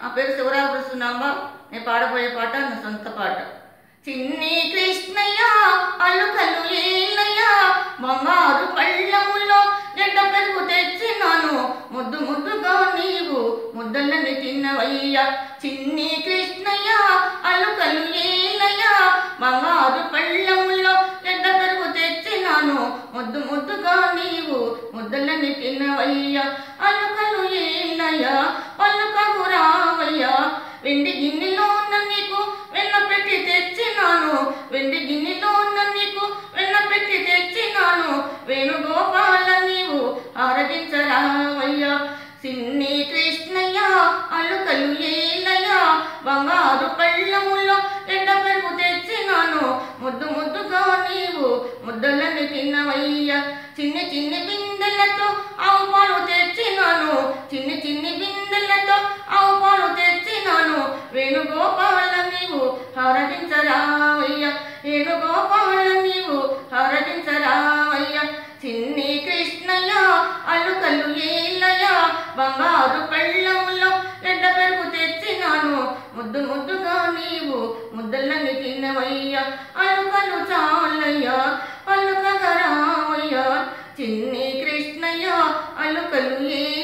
నా పేరు శివరామకృష్ణాంబ నేను పాడబోయే పాట నా సొంత పాట చిన్ని కృష్ణయ్య అల్లుకలు ఏలయ్య బంగారు పళ్ళములో గడ్డ పెరుగు తెచ్చినాను ముద్దు ముద్దుగా నీవు ముద్దలని తిన్నవయ్య చిన్ని కృష్ణయ్య అల్లుకలు ఏలయ్య బంగారు పళ్ళములో గడ్డ పెరుగు తెచ్చినాను ముద్దు ముద్దుగా నీవు ముద్దలని తిన్నవయ్య అల్లుకలు ఏలయ్య పల్లుకకు రావయ్య వెండి గిన్నెలో ఉన్న నీకు వెన్న పెట్టి తెచ్చినాను వెండి గిన్నెలో ఉన్న నీకు వెన్న పెట్టి తెచ్చినాను వేణుగోపాల నీవు ఆరగించరావయ్యా సిన్ని కృష్ణయ్య అల్లుకలు ఏలయ్య బంగారు పళ్ళములో ఎండ పెరుగు తెచ్చినాను ముద్దు ముద్దుగా నీవు ముద్దలని తిన్నవయ్యా చిన్ని చిన్ని బిందెలతో ఆవు పాలు తెచ్చినాను చిన్ని చిన్ని బిందెలతో ఆవు పాలు తెచ్చినాను వేణుగోపాల నీవు హారగించరావయ్య వేణుగోపాల నీవు హారగించరావయ్య చిన్ని కృష్ణయ్య అల్లుకలు ఏలయ్య బంగారు పళ్ళములో ఎడ్డ పెరుగు తెచ్చినాను ముద్దు ముద్దుగా నీవు ముద్దలని తినవయ్య అల్లుకలు చాలయ్య అల్లుకగరావయ్య చిన్ని కృష్ణయ్య అల్లుకలు ఏ